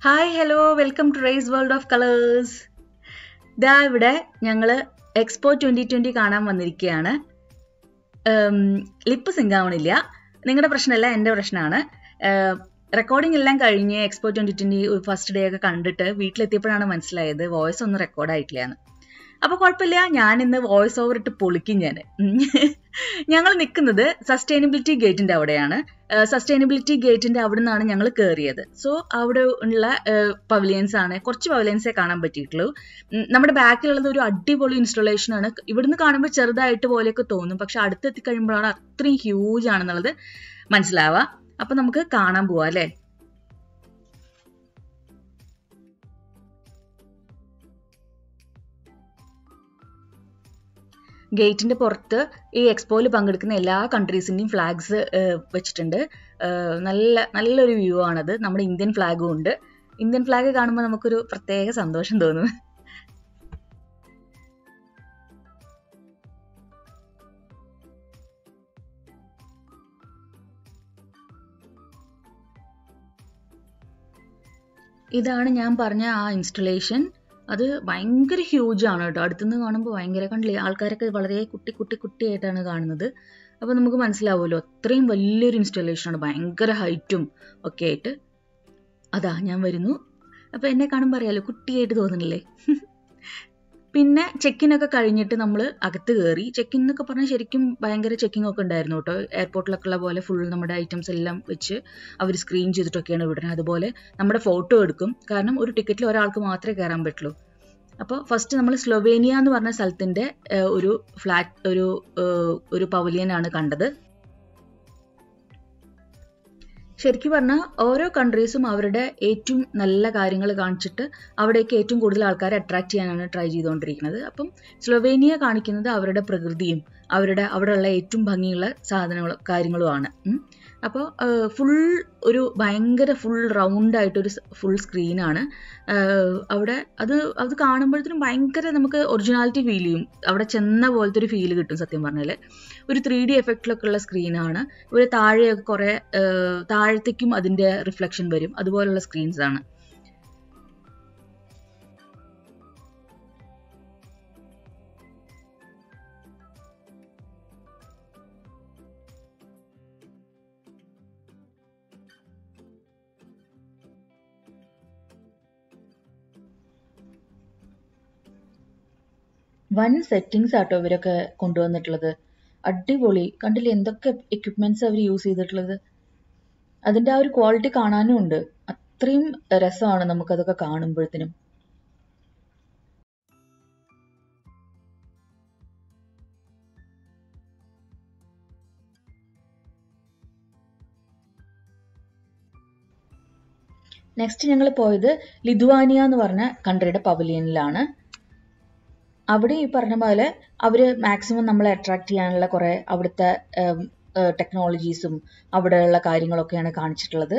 hi hello welcome to rice world of colours ഇതാ ഇവിടെ ഞങ്ങൾ എക്സ്പോ ട്വൻ്റി ട്വൻ്റി കാണാൻ വന്നിരിക്കുകയാണ് ലിപ്പ് സിങ്ക് ആവണില്ല നിങ്ങളുടെ പ്രശ്നമല്ല എൻ്റെ പ്രശ്നമാണ് റെക്കോർഡിംഗ് എല്ലാം കഴിഞ്ഞ് expo twenty twenty first day ഒക്കെ കണ്ടിട്ട് വീട്ടിലെത്തിയപ്പോഴാണ് മനസ്സിലായത് വോയിസ് ഒന്നും റെക്കോർഡ് ആയിട്ടില്ല എന്ന് അപ്പോൾ കുഴപ്പമില്ല ഞാൻ ഇന്ന് വോയിസ് ഓവർ ഇട്ട് പൊളിക്കും ഞാൻ ഞങ്ങൾ നിൽക്കുന്നത് സസ്റ്റൈനബിലിറ്റി ഗേറ്റിന്റെ അവിടെയാണ് സസ്റ്റൈനബിലിറ്റി ഗേറ്റിന്റെ അവിടെ നിന്നാണ് ഞങ്ങൾ കയറിയത് സോ അവിടെ ഉള്ള പവലിയൻസ് ആണ് കുറച്ച് പവലിയൻസേ കാണാൻ പറ്റിയിട്ടുള്ളൂ നമ്മുടെ ബാക്കിലുള്ളത് ഒരു അടിപൊളി ഇൻസ്റ്റലേഷൻ ആണ് ഇവിടുന്ന് കാണുമ്പോൾ ചെറുതായിട്ട് പോലെയൊക്കെ തോന്നും പക്ഷെ അടുത്തെത്തി കഴിയുമ്പോഴാണ് അത്രയും ഹ്യൂജ് ആണെന്നുള്ളത് മനസ്സിലാവുക അപ്പൊ നമുക്ക് കാണാൻ പോവാം അല്ലേ ഗേറ്റിന്റെ പുറത്ത് ഈ എക്സ്പോയിൽ പങ്കെടുക്കുന്ന എല്ലാ കൺട്രീസിന്റെയും ഫ്ലാഗ്സ് വെച്ചിട്ടുണ്ട് നല്ല നല്ലൊരു വ്യൂ ആണത് നമ്മുടെ ഇന്ത്യൻ ഫ്ലാഗും ഉണ്ട് ഇന്ത്യൻ ഫ്ലാഗ് കാണുമ്പോൾ നമുക്കൊരു പ്രത്യേക സന്തോഷം തോന്നും ഇതാണ് ഞാൻ പറഞ്ഞ ആ ഇൻസ്റ്റലേഷൻ അത് ഭയങ്കര ഹ്യൂജ് ആണ് കേട്ടോ അടുത്തുനിന്ന് കാണുമ്പോൾ ഭയങ്കര കണ്ടില്ലേ ആൾക്കാരൊക്കെ വളരെ കുട്ടി കുട്ടി കുട്ടിയായിട്ടാണ് കാണുന്നത് അപ്പോൾ നമുക്ക് മനസ്സിലാവുമല്ലോ അത്രയും വലിയൊരു ഇൻസ്റ്റലേഷൻ ആണ് ഭയങ്കര ഹൈറ്റും ഒക്കെ ആയിട്ട് അതാ ഞാൻ വരുന്നു അപ്പോൾ എന്നെ കാണുമ്പോൾ അറിയാലോ കുട്ടിയായിട്ട് തോന്നുന്നില്ലേ പിന്നെ ചെക്കിനൊക്കെ കഴിഞ്ഞിട്ട് നമ്മൾ അകത്ത് കയറി ചെക്കിൻ എന്നൊക്കെ പറഞ്ഞാൽ ശരിക്കും ഭയങ്കര ചെക്കിംഗ് ഒക്കെ ഉണ്ടായിരുന്നു കേട്ടോ എയർപോർട്ടിലൊക്കെ ഉള്ള പോലെ ഫുൾ നമ്മുടെ ഐറ്റംസ് എല്ലാം വെച്ച് അവർ സ്ക്രീൻ ചെയ്തിട്ടൊക്കെയാണ് വിടുന്നത് അതുപോലെ നമ്മുടെ ഫോട്ടോ എടുക്കും കാരണം ഒരു ടിക്കറ്റിൽ ഒരാൾക്ക് മാത്രമേ കയറാൻ പറ്റുള്ളൂ അപ്പോൾ ഫസ്റ്റ് നമ്മൾ സ്ലൊവേനിയ എന്ന് പറഞ്ഞ സ്ഥലത്തിൻ്റെ ഒരു ഫ്ലാറ്റ് ഒരു ഒരു പവലിയനാണ് കണ്ടത് ശരിക്കും പറഞ്ഞാൽ ഓരോ കൺട്രീസും അവരുടെ ഏറ്റവും നല്ല കാര്യങ്ങൾ കാണിച്ചിട്ട് അവിടേക്ക് ഏറ്റവും കൂടുതൽ ആൾക്കാരെ അട്രാക്ട് ചെയ്യാനാണ് ട്രൈ ചെയ്തുകൊണ്ടിരിക്കുന്നത് അപ്പം സ്ലൊവേനിയ കാണിക്കുന്നത് അവരുടെ പ്രകൃതിയും അവരുടെ അവിടെയുള്ള ഏറ്റവും ഭംഗിയുള്ള സാധനങ്ങളും കാര്യങ്ങളുമാണ് അപ്പോൾ ഫുൾ ഒരു ഭയങ്കര ഫുൾ റൗണ്ട് ആയിട്ടൊരു ഫുൾ സ്ക്രീനാണ് അവിടെ അത് അത് കാണുമ്പോഴത്തേനും ഭയങ്കര നമുക്ക് ഒറിജിനാലിറ്റി ഫീൽ ചെയ്യും അവിടെ ചെന്ന പോലത്തെ ഒരു ഫീൽ കിട്ടും സത്യം പറഞ്ഞാൽ ഒരു ത്രീ ഡി എഫക്റ്റിലൊക്കെ ഉള്ള സ്ക്രീനാണ് ഒരു താഴെയൊക്കെ കുറേ താഴത്തേക്കും അതിൻ്റെ റിഫ്ലക്ഷൻ വരും അതുപോലുള്ള സ്ക്രീൻസ് ആണ് വൻ സെറ്റിങ്സ് ആട്ടോ ഇവരൊക്കെ കൊണ്ടുവന്നിട്ടുള്ളത് അടിപൊളി കണ്ടില്ലേ എന്തൊക്കെ എക്യുപ്മെന്റ്സ് അവർ യൂസ് ചെയ്തിട്ടുള്ളത് അതിന്റെ ആ ഒരു ക്വാളിറ്റി കാണാനും ഉണ്ട് അത്രയും രസമാണ് നമുക്കതൊക്കെ കാണുമ്പോഴത്തേനും നെക്സ്റ്റ് ഞങ്ങൾ പോയത് ലിതുവാനിയ എന്ന് പറഞ്ഞ കൺട്രിയുടെ പവലിയനിലാണ് അവിടെ ഈ പറഞ്ഞ പോലെ അവർ മാക്സിമം നമ്മളെ അട്രാക്ട് ചെയ്യാനുള്ള കുറേ അവിടുത്തെ ടെക്നോളജീസും അവിടെയുള്ള കാര്യങ്ങളൊക്കെയാണ് കാണിച്ചിട്ടുള്ളത്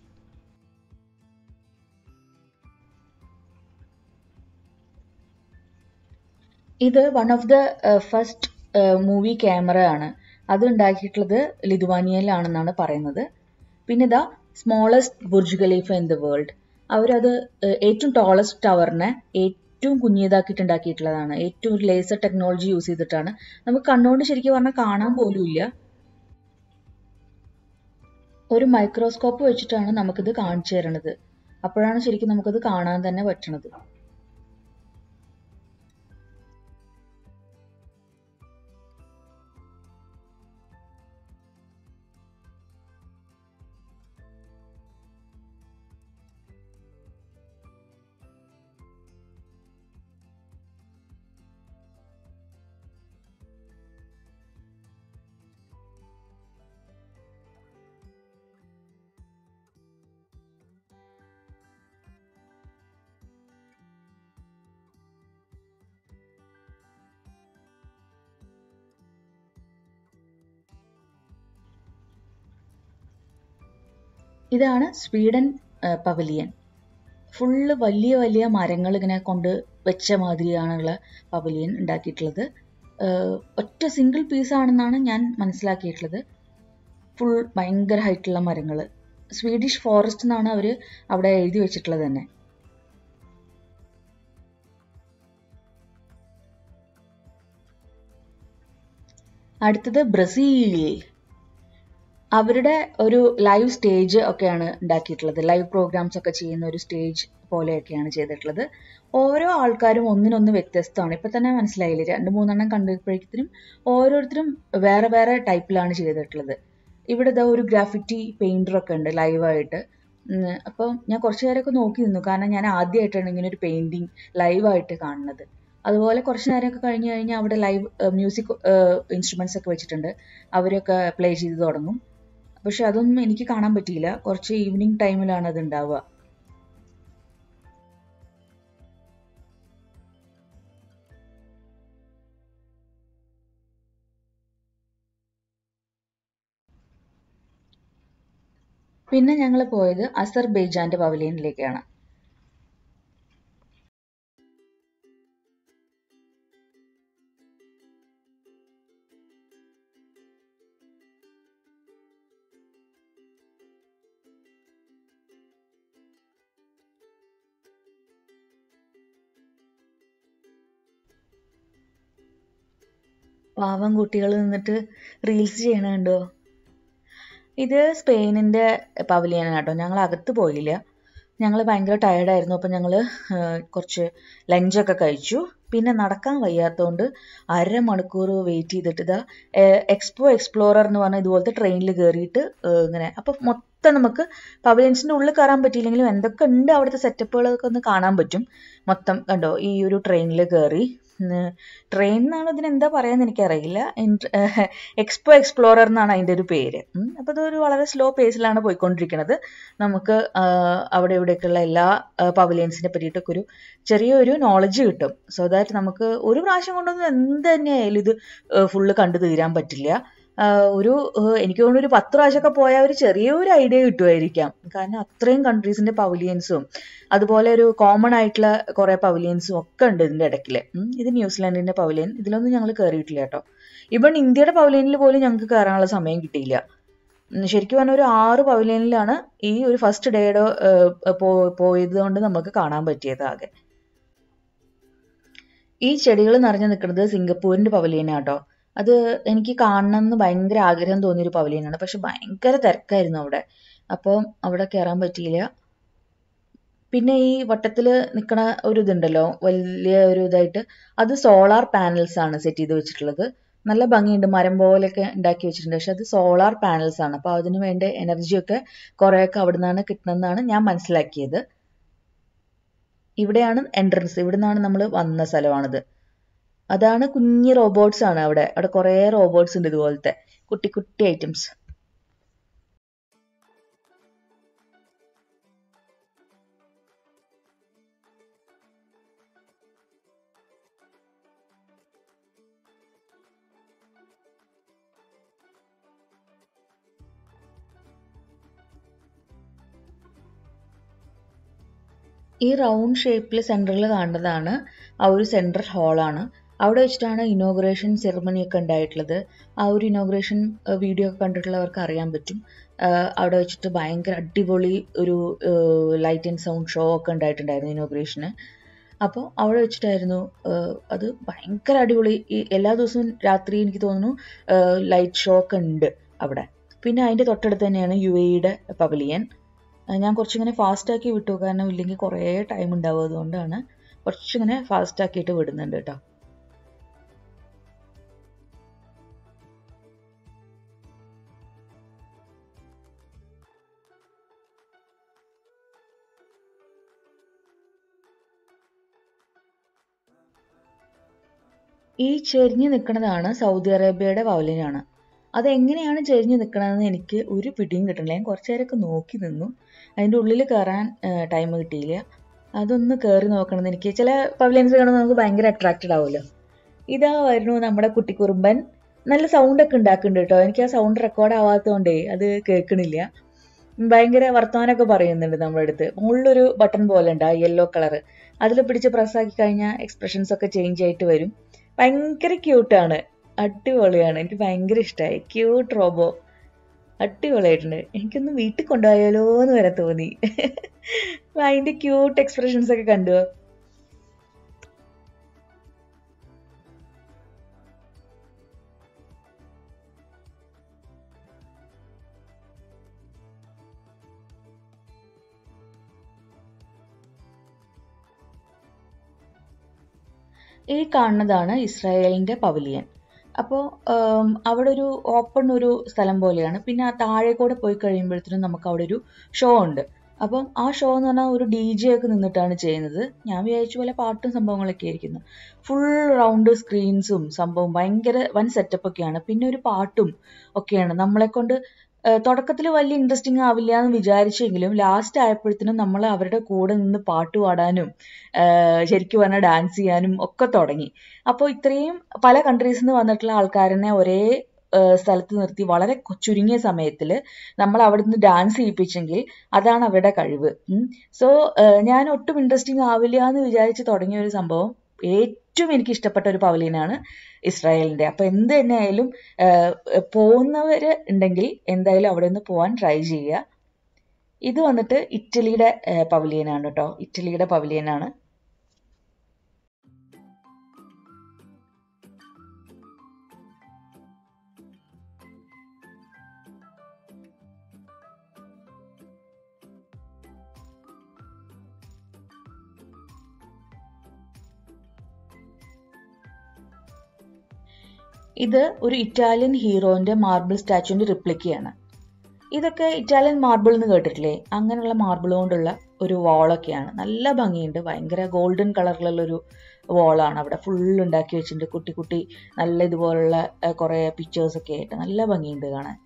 ഇത് one of the first movie camera ആണ് അത് ഉണ്ടാക്കിയിട്ടുള്ളത് ലിതുവാനിയയിലാണെന്നാണ് പറയുന്നത് പിന്നെ ഇതാ smallest Burj Khalifa in the world അവരത് ഏറ്റവും ടോളസ്റ്റ് ടവറിനെ ഏറ്റവും കുഞ്ഞിയതാക്കിയിട്ട് ഉണ്ടാക്കിയിട്ടുള്ളതാണ് ഏറ്റവും ഒരു ലേസർ ടെക്നോളജി യൂസ് ചെയ്തിട്ടാണ് നമുക്ക് കണ്ണുകൊണ്ട് ശരിക്കും പറഞ്ഞാൽ കാണാൻ പോലും ഇല്ല ഒരു മൈക്രോസ്കോപ്പ് വെച്ചിട്ടാണ് നമുക്കിത് കാണിച്ചു തരണത് അപ്പോഴാണ് ശരിക്കും നമുക്കത് കാണാൻ തന്നെ പറ്റണത് ഇതാണ് സ്വീഡൻ പവലിയൻ ഫുള്ള് വലിയ വലിയ മരങ്ങൾ ഇങ്ങനെ കൊണ്ട് വെച്ച മാതിരിയാണുള്ള പവലിയൻ ഉണ്ടാക്കിയിട്ടുള്ളത് ഒറ്റ സിംഗിൾ പീസ് ആണെന്നാണ് ഞാൻ മനസ്സിലാക്കിയിട്ടുള്ളത് ഫുൾ ഭയങ്കര ഹൈറ്റുള്ള മരങ്ങൾ സ്വീഡിഷ് ഫോറസ്റ്റ് എന്നാണ് അവർ അവിടെ എഴുതി വെച്ചിട്ടുള്ളത് തന്നെ അടുത്തത് ബ്രസീൽ അവരുടെ ഒരു ലൈവ് സ്റ്റേജ് ഒക്കെയാണ് ഉണ്ടാക്കിയിട്ടുള്ളത് ലൈവ് പ്രോഗ്രാംസ് ഒക്കെ ചെയ്യുന്ന ഒരു സ്റ്റേജ് പോലെയൊക്കെയാണ് ചെയ്തിട്ടുള്ളത് ഓരോ ആൾക്കാരും ഒന്നിനൊന്ന് വ്യത്യസ്തമാണ് ഇപ്പൊ തന്നെ മനസ്സിലായില്ലേ രണ്ട് മൂന്നെണ്ണം കണ്ടപ്പോഴേക്കും ഓരോരുത്തരും വേറെ വേറെ ടൈപ്പിലാണ് ചെയ്തിട്ടുള്ളത് ഇവിടെ ഇതാ ഒരു ഗ്രാഫിറ്റി പെയിന്റർ ഒക്കെ ഉണ്ട് ലൈവായിട്ട് അപ്പോൾ ഞാൻ കുറച്ച് നേരമൊക്കെ നോക്കി നിന്നു കാരണം ഞാൻ ആദ്യമായിട്ടാണ് ഇങ്ങനെ ഒരു പെയിന്റിങ് ലൈവായിട്ട് കാണുന്നത് അതുപോലെ കുറച്ച് നേരമൊക്കെ കഴിഞ്ഞ് കഴിഞ്ഞാൽ അവിടെ ലൈവ് മ്യൂസിക് ഇൻസ്ട്രുമെന്റ്സ് ഒക്കെ വെച്ചിട്ടുണ്ട് അവരൊക്കെ പ്ലേ ചെയ്ത് തുടങ്ങും പക്ഷെ അതൊന്നും എനിക്ക് കാണാൻ പറ്റിയില്ല കുറച്ച് ഈവനിങ് ടൈമിലാണ് അത് ഉണ്ടാവുക പിന്നെ ഞങ്ങൾ പോയത് അസർബൈജാന്റെ പവലിയനിലേക്കാണ് പാവം കുട്ടികൾ നിന്നിട്ട് റീൽസ് ചെയ്യണ കണ്ടോ ഇത് സ്പെയിനിന്റെ പവലിയനാണ് കേട്ടോ ഞങ്ങൾ അകത്ത് പോയില്ല ഞങ്ങൾ ഭയങ്കര ടയർഡായിരുന്നു അപ്പം ഞങ്ങൾ കുറച്ച് ലഞ്ചൊക്കെ കഴിച്ചു പിന്നെ നടക്കാൻ വയ്യാത്തതുകൊണ്ട് അരമണിക്കൂർ വെയിറ്റ് ചെയ്തിട്ട് ഇതാ എക്സ്പോ എക്സ്പ്ലോറർ എന്ന് പറഞ്ഞ ഇതുപോലത്തെ ട്രെയിനിൽ കയറിയിട്ട് ഇങ്ങനെ അപ്പം മൊത്തം നമുക്ക് പവലിയൻസിൻ്റെ ഉള്ളിൽ കയറാൻ പറ്റിയില്ലെങ്കിലും എന്തൊക്കെ ഉണ്ട് അവിടുത്തെ സെറ്റപ്പുകളൊക്കെ ഒന്ന് കാണാൻ പറ്റും മൊത്തം കണ്ടോ ഈ ഒരു ട്രെയിനിൽ കയറി ട്രെയിൻ എന്നാണ് ഇതിന് എന്താ പറയാന്ന് എനിക്കറിയില്ല എക്സ്പോ എക്സ്പ്ലോറർ എന്നാണ് അതിൻ്റെ ഒരു പേര് അപ്പോൾ ഇതൊരു വളരെ സ്ലോ പേസിലാണ് പോയിക്കൊണ്ടിരിക്കുന്നത് നമുക്ക് അവിടെ ഇവിടെയൊക്കെയുള്ള എല്ലാ പവലിയൻസിനെ പറ്റിയിട്ടൊക്കെ ഒരു ചെറിയൊരു നോളജ് കിട്ടും സോ ദാറ്റ് നമുക്ക് ഒരു പ്രാവശ്യം കൊണ്ടൊന്നും എന്ത് തന്നെയായാലും ഇത് ഫുള്ള് കണ്ടു തീരാൻ പറ്റില്ല ഒരു എനിക്ക് തോന്നുന്നു ഒരു പത്ത് പ്രാവശ്യമൊക്കെ പോയാൽ ഒരു ചെറിയൊരു ഐഡിയ കിട്ടുമായിരിക്കാം കാരണം അത്രയും കൺട്രീസിന്റെ പവലിയൻസും അതുപോലെ ഒരു കോമൺ ആയിട്ടുള്ള കുറെ പവലിയൻസും ഒക്കെ ഉണ്ട് ഇതിന്റെ ഇടയ്ക്കില് ഇത് ന്യൂസിലാൻഡിന്റെ പവലിയൻ ഇതിലൊന്നും ഞങ്ങൾ കയറിയിട്ടില്ല കേട്ടോ ഇവൺ ഇന്ത്യയുടെ പവലിയനിൽ പോലും ഞങ്ങൾക്ക് കയറാനുള്ള സമയം കിട്ടിയില്ല ശരിക്കും പറഞ്ഞാൽ ഒരു ആറ് പവലിയനിലാണ് ഈ ഒരു ഫസ്റ്റ് ഡേയുടെ പോയത് കൊണ്ട് നമുക്ക് കാണാൻ പറ്റിയത് ആകെ ഈ ചെടികൾ നിറഞ്ഞു നിൽക്കുന്നത് സിംഗപ്പൂരിന്റെ പവലിയനാട്ടോ അത് എനിക്ക് കാണണം എന്ന് ഭയങ്കര ആഗ്രഹം തോന്നിയൊരു പവലിയനാണ് പക്ഷെ ഭയങ്കര തിരക്കായിരുന്നു അവിടെ അപ്പോൾ അവിടെ കയറാൻ പറ്റിയില്ല പിന്നെ ഈ വട്ടത്തിൽ നിൽക്കണ ഒരു ഇതുണ്ടല്ലോ വലിയ ഒരു ഇതായിട്ട് അത് സോളാർ പാനൽസ് ആണ് സെറ്റ് ചെയ്ത് വെച്ചിട്ടുള്ളത് നല്ല ഭംഗിയുണ്ട് മരം പോലെയൊക്കെ ഉണ്ടാക്കി വെച്ചിട്ടുണ്ട് പക്ഷെ അത് സോളാർ പാനൽസ് ആണ് അപ്പോൾ അതിന് വേണ്ട എനർജിയൊക്കെ കുറേയൊക്കെ അവിടെ നിന്നാണ് കിട്ടുന്നതെന്നാണ് ഞാൻ മനസ്സിലാക്കിയത് ഇവിടെയാണ് എൻട്രൻസ് ഇവിടെ നിന്നാണ് നമ്മൾ വന്ന സ്ഥലമാണിത് അതാണ് കുഞ്ഞി റോബോട്ട്സ് ആണ് അവിടെ അവിടെ കുറേ റോബോട്ട്സ് ഉണ്ട് ഇതുപോലത്തെ കുട്ടി കുട്ടി ഐറ്റംസ് ഈ റൗണ്ട് ഷേപ്പിൽ സെൻറ്ററിൽ കാണുന്നതാണ് ആ ഒരു സെൻട്രൽ ഹാളാണ് അവിടെ വെച്ചിട്ടാണ് ഇനോഗ്രേഷൻ സെറമണി ഒക്കെ ഉണ്ടായിട്ടുള്ളത് ആ ഒരു ഇനോഗ്രേഷൻ വീഡിയോ ഒക്കെ കണ്ടിട്ടുള്ളവർക്ക് അറിയാൻ പറ്റും അവിടെ വെച്ചിട്ട് ഭയങ്കര അടിപൊളി ഒരു ലൈറ്റ് ആൻഡ് സൗണ്ട് ഷോ ഒക്കെ ഉണ്ടായിട്ടുണ്ടായിരുന്നു ഇനോഗ്രേഷന് അപ്പോൾ അവിടെ വെച്ചിട്ടായിരുന്നു അത് ഭയങ്കര അടിപൊളി ഈ എല്ലാ ദിവസവും രാത്രി എനിക്ക് തോന്നുന്നു ലൈറ്റ് ഷോ ഒക്കെ ഉണ്ട് അവിടെ പിന്നെ അതിൻ്റെ തൊട്ടടുത്ത് തന്നെയാണ് യു എയുടെ പവലിയൻ ഞാൻ കുറച്ചിങ്ങനെ ഫാസ്റ്റ് ആക്കി വിട്ടു കാരണം ഇല്ലെങ്കിൽ കുറേ ടൈം ഉണ്ടാവും അതുകൊണ്ടാണ് കുറച്ചിങ്ങനെ ഫാസ്റ്റ് ആക്കിയിട്ട് വിടുന്നുണ്ട് കേട്ടോ ഈ ചെരിഞ്ഞ് നിൽക്കുന്നതാണ് സൗദി അറേബ്യയുടെ പവലിയനാണ് അതെങ്ങനെയാണ് ചെരിഞ്ഞ് നിൽക്കണതെന്ന് എനിക്ക് ഒരു പിടിയും കിട്ടണില്ല ഞാൻ കുറച്ച് നേരമൊക്കെ നോക്കി നിന്നു അതിൻ്റെ ഉള്ളിൽ കയറാൻ ടൈം കിട്ടിയില്ല അതൊന്ന് കയറി നോക്കണമെന്ന് എനിക്ക് ചില പവലിയൻസ് കാണുമ്പോൾ നമുക്ക് ഭയങ്കര അട്രാക്റ്റഡ് ആവുമല്ലോ ഇതാ വരുന്നു നമ്മുടെ കുട്ടിക്കുറുമ്പൻ നല്ല സൗണ്ട് ഒക്കെ ഉണ്ടാക്കുന്നുണ്ട് കേട്ടോ എനിക്ക് ആ സൗണ്ട് റെക്കോർഡ് ആവാത്തതുകൊണ്ടേ അത് കേൾക്കണില്ല ഭയങ്കര വർത്തമാനമൊക്കെ പറയുന്നുണ്ട് നമ്മുടെ അടുത്ത് മുകളിലൊരു ബട്ടൺ പോലെ ഉണ്ട് ആ യെല്ലോ കളർ അതിൽ പിടിച്ച് പ്രസ്സാക്കി കഴിഞ്ഞാൽ എക്സ്പ്രഷൻസ് ഒക്കെ ചേഞ്ച് ആയിട്ട് വരും ഭയങ്കര ക്യൂട്ടാണ് അടിപൊളിയാണ് എനിക്ക് ഭയങ്കര ഇഷ്ടമായി ക്യൂട്ട് റോബോ അടിപൊളിയായിട്ടുണ്ട് എനിക്കൊന്ന് വീട്ടിൽ കൊണ്ടുപോയാലോ എന്ന് വരെ തോന്നി അതിന്റെ ക്യൂട്ട് എക്സ്പ്രഷൻസ് ഒക്കെ കണ്ടു ഈ കാണുന്നതാണ് ഇസ്രായേലിന്റെ പവലിയൻ അപ്പോൾ അവിടെ ഒരു ഓപ്പൺ ഒരു സ്ഥലം പോലെയാണ് പിന്നെ ആ താഴെ കൂടെ പോയി കഴിയുമ്പോഴത്തേനും നമുക്ക് അവിടെ ഒരു ഷോ ഉണ്ട് അപ്പം ആ ഷോ എന്ന് പറഞ്ഞാൽ ഒരു ഡി ജെ ഒക്കെ നിന്നിട്ടാണ് ചെയ്യുന്നത് ഞാൻ വിചാരിച്ച പോലെ പാട്ടും സംഭവങ്ങളൊക്കെ ആയിരിക്കുന്നു ഫുൾ റൗണ്ട് സ്ക്രീൻസും സംഭവം ഭയങ്കര വൻ സെറ്റപ്പ് ഒക്കെയാണ് പിന്നെ ഒരു പാട്ടും ഒക്കെയാണ് നമ്മളെ കൊണ്ട് തുടക്കത്തിൽ വലിയ ഇൻട്രസ്റ്റിംഗ് ആവില്ല എന്ന് വിചാരിച്ചെങ്കിലും ലാസ്റ്റ് ആയപ്പോഴത്തേനും നമ്മൾ അവരുടെ കൂടെ നിന്ന് പാട്ട് പാടാനും ശരിക്കും പറഞ്ഞാൽ ഡാൻസ് ചെയ്യാനും ഒക്കെ തുടങ്ങി അപ്പോൾ ഇത്രയും പല കൺട്രീസിൽ നിന്ന് വന്നിട്ടുള്ള ആൾക്കാരനെ ഒരേ സ്ഥലത്ത് നിർത്തി വളരെ ചുരുങ്ങിയ സമയത്തിൽ നമ്മൾ അവിടെ നിന്ന് ഡാൻസ് ചെയ്യിപ്പിച്ചെങ്കിൽ അതാണ് അവരുടെ കഴിവ് സോ ഞാൻ ഒട്ടും ഇൻട്രസ്റ്റിംഗ് ആവില്ല എന്ന് വിചാരിച്ച് തുടങ്ങിയ ഒരു സംഭവം ഏറ്റവും എനിക്ക് ഇഷ്ടപ്പെട്ട ഒരു പവലിയനാണ് ഇസ്രായേലിന്റെ അപ്പൊ എന്ത് തന്നെ ആയാലും പോകുന്നവര് ഉണ്ടെങ്കിൽ എന്തായാലും അവിടെ നിന്ന് പോകാൻ ട്രൈ ചെയ്യുക ഇത് വന്നിട്ട് ഇറ്റലിയുടെ പവലിയനാണ് കേട്ടോ ഇറ്റലിയുടെ പവലിയനാണ് ഇത് ഒരു ഇറ്റാലിയൻ ഹീറോന്റെ മാർബിൾ സ്റ്റാച്ചുവിന്റെ റിപ്ലിക്കയാണ് ഇതൊക്കെ ഇറ്റാലിയൻ മാർബിൾ എന്ന് കേട്ടിട്ടില്ലേ അങ്ങനെയുള്ള മാർബിൾ കൊണ്ടുള്ള ഒരു വാളൊക്കെയാണ് നല്ല ഭംഗിയുണ്ട് ഭയങ്കര ഗോൾഡൻ കളറിലുള്ള ഒരു വാളാണ് അവിടെ ഫുൾ ഉണ്ടാക്കി വെച്ചിട്ടുണ്ട് കുട്ടി കുട്ടി നല്ല ഇതുപോലുള്ള കുറേ പിക്ചേഴ്സ് ഒക്കെ ആയിട്ട് നല്ല ഭംഗിയുണ്ട് കാണാൻ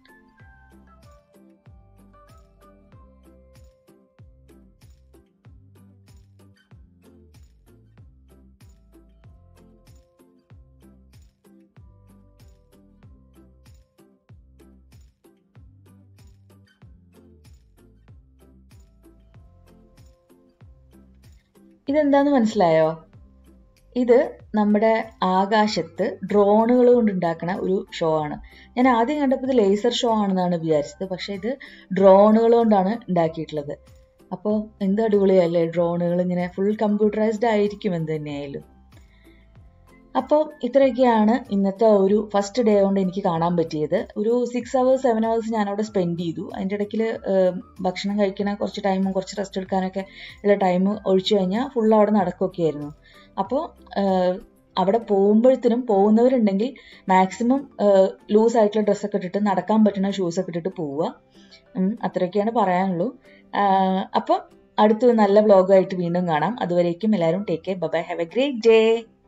ഇതെന്താന്ന് മനസ്സിലായോ ഇത് നമ്മുടെ ആകാശത്ത് ഡ്രോണുകൾ കൊണ്ട് ഉണ്ടാക്കുന്ന ഒരു ഷോ ആണ് ഞാൻ ആദ്യം കണ്ടപ്പോൾ ഇത് ലേസർ ഷോ ആണെന്നാണ് വിചാരിച്ചത് പക്ഷെ ഇത് ഡ്രോണുകൾ കൊണ്ടാണ് ഉണ്ടാക്കിയിട്ടുള്ളത് അപ്പോൾ എന്ത് അടിപൊളിയല്ലേ ഡ്രോണുകൾ ഇങ്ങനെ ഫുൾ കമ്പ്യൂട്ടറൈസ്ഡ് ആയിരിക്കും എന്ത് തന്നെയായാലും അപ്പോൾ ഇത്രയൊക്കെയാണ് ഇന്നത്തെ ഒരു ഫസ്റ്റ് ഡേ കൊണ്ട് എനിക്ക് കാണാൻ പറ്റിയത് ഒരു സിക്സ് അവേഴ്സ് സെവൻ അവേഴ്സ് ഞാൻ അവിടെ സ്പെൻഡ് ചെയ്തു അതിൻ്റെ ഇടയ്ക്ക് ഭക്ഷണം കഴിക്കണ കുറച്ച് ടൈമും കുറച്ച് റെസ്റ്റ് എടുക്കാനൊക്കെ ഉള്ള ടൈം ഒഴിച്ചു കഴിഞ്ഞാൽ ഫുൾ അവിടെ നടക്കുകയൊക്കെ ആയിരുന്നു അപ്പോൾ അവിടെ പോകുമ്പോഴത്തേനും പോകുന്നവരുണ്ടെങ്കിൽ മാക്സിമം ലൂസ് ആയിട്ടുള്ള ഡ്രസ്സൊക്കെ ഇട്ടിട്ട് നടക്കാൻ പറ്റുന്ന ഷൂസൊക്കെ ഇട്ടിട്ട് പോവുക അത്രയൊക്കെയാണ് പറയാനുള്ളൂ അപ്പോൾ അടുത്തൊരു നല്ല വ്ലോഗായിട്ട് വീണ്ടും കാണാം അതുവരേക്കും എല്ലാവരും take care bye have a great day